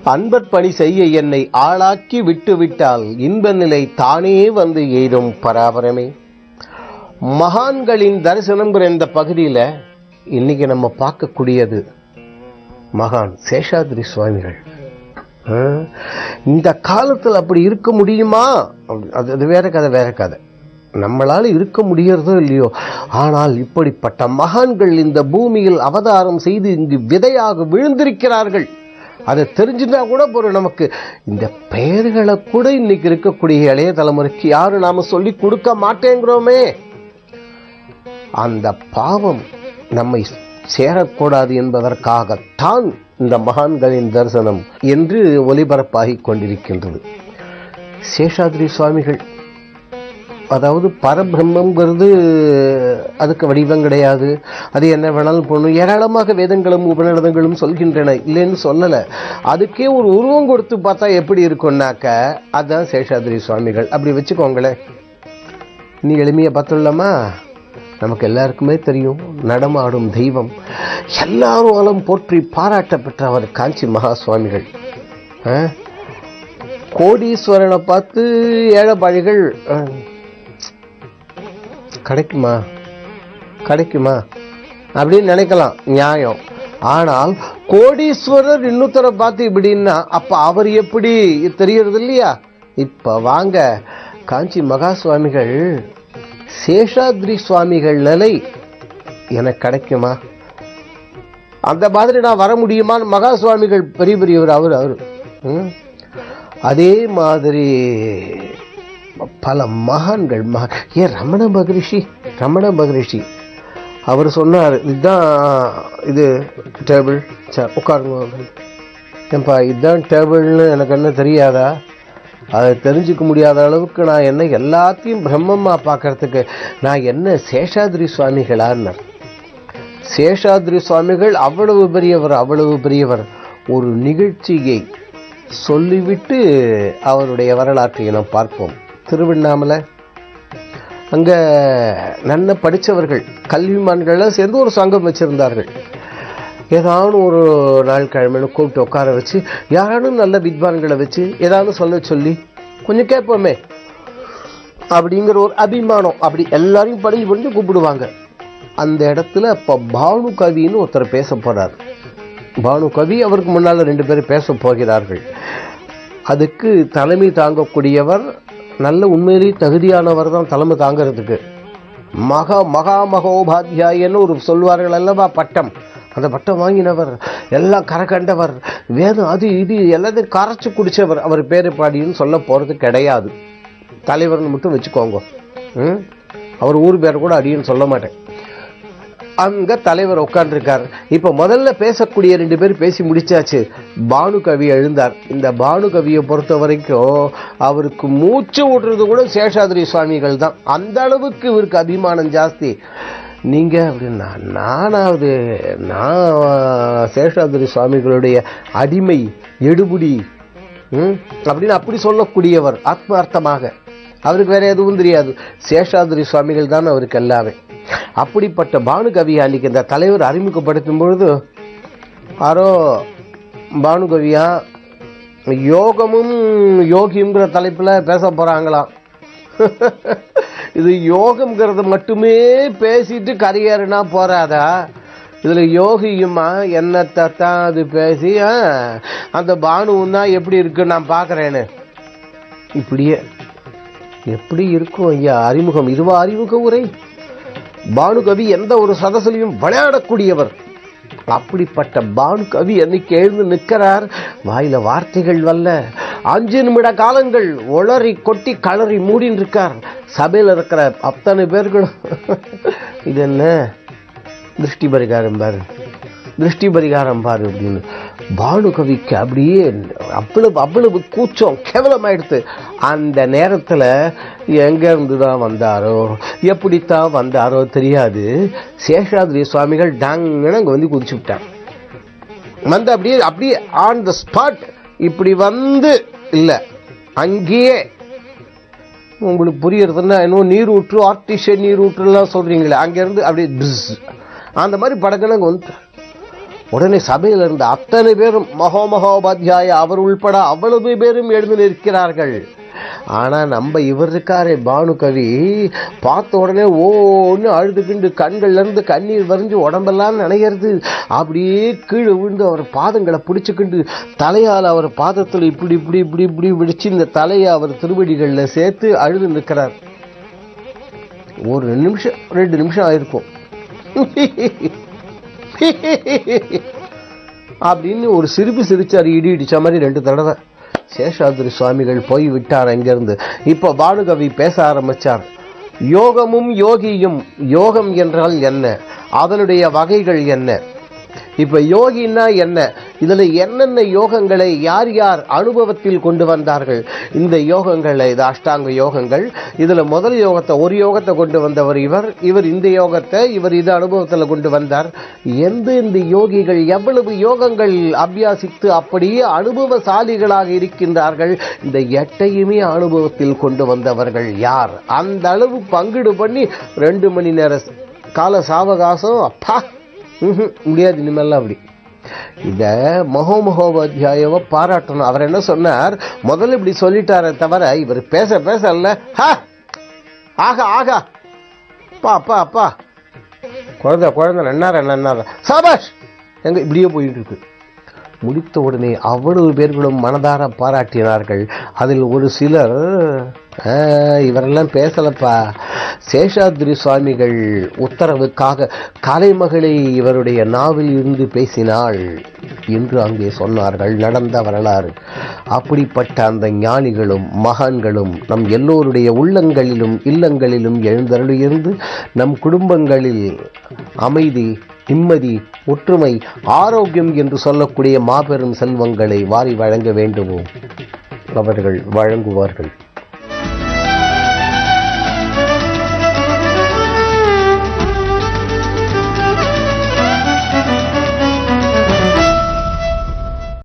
அன்பற் பணி செய்ய என்னை ஆளாக்கி விட்டுவிட்டால் இன்ப நிலை தானே வந்து எய்தும் பராபரமே மகான்களின் தரிசனம்ங்கிற இந்த பகுதியில் இன்னைக்கு நம்ம பார்க்கக்கூடியது மகான் சேஷாத்ரி சுவாமிகள் ஆ, இந்த காலத்தில் அப்படி இருக்க முடியுமா அப்படி- அது அது வேற கதை வேற கதை நம்மளால இருக்க முடியறதோ இல்லையோ ஆனால் இப்படிப்பட்ட மகான்கள் இந்த பூமியில் அவதாரம் செய்து இங்கு விதையாக விழுந்திருக்கிறார்கள் அதை தெரிஞ்சுட்டா கூட ஒரு நமக்கு இந்த பெயர்களை கூட இன்னைக்கு இருக்கக்கூடிய இளைய தலைமுறைக்கு யாரும் நாம சொல்லி கொடுக்க மாட்டேங்கிறோமே அந்த பாவம் நம்மை சேரக்கூடாது என்பதற்காகத்தான் இந்த மகான்களின் தரிசனம் என்று ஒலிபரப்பாகிக் கொண்டிருக்கின்றது சேஷாத்ரி சுவாமிகள் அதாவது பரபிரம்மங்கிறது அதுக்கு வடிவம் கிடையாது அது என்ன வேணாலும் போகணும் ஏராளமாக வேதங்களும் உபநிடதங்களும் சொல்கின்றன இல்லைன்னு சொல்லலை அதுக்கே ஒரு உருவம் கொடுத்து பார்த்தா எப்படி இருக்கும்னாக்க அதுதான் சேஷாத்ரி சுவாமிகள் அப்படி வச்சுக்கோங்களேன் நீ எளிமையை பார்த்துள்ளமா நமக்கு எல்லாருக்குமே தெரியும் நடமாடும் தெய்வம் எல்லாரும் போற்றி பாராட்ட பெற்றவர் காஞ்சி மகா சுவாமிகள் ஆ? கோடீஸ்வரனை பார்த்து ஏழைப்பாழிகள் ஆ, கிடைக்குமா கிடைக்குமா அப்படின்னு நினைக்கலாம் நியாயம் ஆனால் கோடீஸ்வரர் இன்னொருத்தரை பார்த்து இப்படின்னா அப்ப அவர் எப்படி தெரியறது இல்லையா இப்ப வாங்க காஞ்சி மகா சுவாமிகள் சேஷாத்ரி சுவாமிகள் நிலை எனக்கு கிடைக்குமா அந்த மாதிரி நான் வர முடியுமான்னு மகா சுவாமிகள் பெரிய பெரியவர் அவர் அவர் ம்? அதே மாதிரி பல மகான்கள் மகா ஏன் ரமண மகரிஷி ரமண மகரிஷி அவர் சொன்னார் இதுதான் இது டேபிள் சரி உட்காருங்க ஏன்பா இதுதான் டேபிள்னு எனக்கு என்ன தெரியாதா அதை தெரிஞ்சுக்க முடியாத அளவுக்கு நான் என்ன எல்லாத்தையும் பிரம்மமாக பார்க்கறதுக்கு நான் என்ன சேஷாத்ரி சுவாமிகளான்னார் சேஷாத்ரி சுவாமிகள் அவ்வளவு பெரியவர் அவ்வளவு பெரியவர் ஒரு நிகழ்ச்சியை சொல்லிவிட்டு அவருடைய வரலாற்றை நாம் பார்ப்போம் திருவண்ணாமலை அங்க நல்ல படித்தவர்கள் கல்விமான்கள்லாம் சேர்ந்து ஒரு சங்கம் வச்சிருந்தார்கள் ஏதாவது ஒரு நாள் கிழமைன்னு கூப்பிட்டு உட்கார வச்சு யாரானும் நல்ல வித்வான்களை வச்சு ஏதாவது சொல்ல சொல்லி கொஞ்சம் கேட்போமே அப்படிங்கிற ஒரு அபிமானம் அப்படி எல்லாரையும் படிஞ்சு படிஞ்சு கூப்பிடுவாங்க அந்த இடத்துல அப்ப பானு கவின்னு ஒருத்தர் பேச போறார் பானு கவி அவருக்கு முன்னால ரெண்டு பேரும் பேச போகிறார்கள் அதுக்கு தலைமை தாங்கக்கூடியவர் நல்ல உண்மையிலேயே தகுதியானவர் தான் தலைமை தாங்கிறதுக்கு மகா மகா மகோபாத்தியாயன்னு ஒரு சொல்வார்கள் அல்லவா பட்டம் அந்த பட்டம் வாங்கினவர் எல்லாம் கரகண்டவர் வேதம் அது இது எல்லாத்தையும் கரைச்சு குடிச்சவர் அவர் பேரு பாடின்னு சொல்ல போறது கிடையாது தலைவர்னு மட்டும் வச்சுக்கோங்க ம்? அவர் ஊர் பேர் கூட அடின்னு சொல்ல மாட்டேன் அங்க தலைவர் உட்கார்ந்துருக்கார் இப்ப முதல்ல பேசக்கூடிய ரெண்டு பேர் பேசி முடிச்சாச்சு பானு கவி எழுந்தார் இந்த பானு கவியை பொறுத்த வரைக்கும் அவருக்கு மூச்சு விடுறது கூட சேஷாதிரி சுவாமிகள் தான் அந்த அளவுக்கு இவருக்கு அபிமானம் ஜாஸ்தி நீங்க அப்படின்னா நானாவது நான் சேஷாதிரி சுவாமிகளுடைய அடிமை எடுபுடி ம், அப்படின்னு அப்படி சொல்லக்கூடியவர் ஆத்மார்த்தமாக அவருக்கு வேற எதுவும் தெரியாது சேஷாதிரி சுவாமிகள் தான் அவருக்கு எல்லாமே அப்படிப்பட்ட பானுகவியை அன்னைக்கு இந்த தலைவர் அறிமுகப்படுத்தும் பொழுது யாரோ பானுகவியா யோகமும் யோகிங்கிற தலைப்புல பேச போறாங்களாம் இது யோகம்ங்கிறது மட்டுமே பேசிட்டு கரியர்னா போறாதா இதுல யோகியுமா என்னத்தை தான் அது பேசி ஆ, அந்த பானுவும் தான் எப்படி இருக்கு நான் பார்க்கறேன்னு இப்படியே எப்படி இருக்கும் ஐயா அறிமுகம் இதுவா அறிமுக உரை பானுகவி எந்த ஒரு சதசிலையும் விளையாடக்கூடியவர் அப்படிப்பட்ட பானுகவி அன்னைக்கு எழுந்து நிற்கிறார் வாயில வார்த்தைகள் வல்ல அஞ்சு நிமிட காலங்கள் ஒளறி கொட்டி களறி மூடின்னு இருக்கார் சபையில் இருக்கிற அத்தனை பேர்களும் இது என்ன திருஷ்டி பரிகாரம் பாரு திருஷ்டி பரிகாரம் பாரு அப்படின்னு பானுகவிக்கு அப்படியே அவ்வளவு அவ்வளவு கூச்சம் கேவலமாயிடுத்து அந்த நேரத்துல எங்க இருந்து தான் வந்தாரோ எப்படித்தான் வந்தாரோ தெரியாது சேஷாதிரி சுவாமிகள் டாங்கன்னு அங்க வந்து குதிச்சு விட்டார் வந்து அப்படியே அப்படியே ஆன் த ஸ்பாட் இப்படி வந்து இல்ல அங்கேயே உங்களுக்கு புரியறதுன்னா இன்னும் நீர் ஊற்று ஆர்டிஷியல் நீர் ஊற்றுலாம் சொல்றீங்களே அங்கேருந்து அப்படியே பிஸ் அந்த மாதிரி படக்குன்னு அங்கே வந்து உடனே சபையில் இருந்த அத்தனை பேரும் மகோமகோபாத்தியாய அவர் உள்பட அவ்வளவு பேரும் எழுந்து நிற்கிறார்கள் ஆனா நம்ம இவர் இருக்காரே பானு கவி பார்த்த உடனே ஓன்னு அழுதுகிண்டு கண்கள்ல இருந்து கண்ணீர் வரைஞ்சு உடம்பெல்லாம் நினைக்கிறது அப்படியே கீழே விழுந்து அவர் பாதங்களை பிடிச்சுக்கிண்டு தலையால் அவர் பாதத்தில் இப்படி இப்படி இப்படி இப்படி விடிச்சு இந்த தலையை அவர் திருவடிகளில் சேர்த்து அழுது நிற்கிறார் ஒரு நிமிஷம் ரெண்டு நிமிஷம் ஆயிருக்கும் அப்படின்னு ஒரு சிரிப்பு சிரிச்சார் இடி இடிச்ச மாதிரி ரெண்டு தடவை சேஷாதிரி சுவாமிகள் போய் விட்டார் அங்கிருந்து இப்போ பானுகவி பேச ஆரம்பிச்சார் யோகமும் யோகியும் யோகம் என்றால் என்ன அதனுடைய வகைகள் என்ன இப்ப யோகின்னா என்ன இதுல என்னென்ன யோகங்களை யார் யார் அனுபவத்தில் கொண்டு வந்தார்கள் இந்த யோகங்களை இது அஷ்டாங்க யோகங்கள் இதுல முதல் யோகத்தை ஒரு யோகத்தை கொண்டு வந்தவர் இவர் இவர் இந்த யோகத்தை இவர் இது அனுபவத்தில் கொண்டு வந்தார் எந்த இந்த யோகிகள் எவ்வளவு யோகங்கள் அபியாசித்து அப்படியே அனுபவசாலிகளாக இருக்கின்றார்கள் இந்த எட்டையுமே அனுபவத்தில் கொண்டு வந்தவர்கள் யார் அந்த அளவு பங்கீடு பண்ணி ரெண்டு மணி நேர கால சாவகாசம் அப்பா ம்ஹும், முடியாது இனிமேல்லாம் அப்படி இத மகோமகோபாத்தியாயவ பாராட்டணும் அவர் என்ன சொன்னார் முதல்ல இப்படி சொல்லிட்டாரே தவிர இவர் பேச பேச இல்ல "ஹா, ஆகா ஆகா அப்பா அப்பா அப்பா குழந்தை குழந்தை நன்னார நன்னார சாபாஷ் எங்க இப்படியே போயிட்டு இருக்கு முடித்த உடனே அவ்வளவு பேர்களும் மனதார பாராட்டினார்கள் அதில் ஒரு சிலர் "ஆ, இவரெல்லாம் பேசலப்பா சேஷாத்ரி சுவாமிகள் உத்தரவுக்காக கலைமகளை இவருடைய நாவில் இருந்து பேசினாள் என்று அங்கே சொன்னார்கள் நடந்த வரலாறு அப்படிப்பட்ட அந்த ஞானிகளும் மகான்களும் நம் எல்லோருடைய உள்ளங்களிலும் இல்லங்களிலும் எழுந்தருளியிருந்து நம் குடும்பங்களில் அமைதி நிம்மதி ஒற்றுமை ஆரோக்கியம் என்று சொல்லக்கூடிய மாபெரும் செல்வங்களை வாரி வழங்க வேண்டுமோ அவர்கள் வழங்குவார்கள்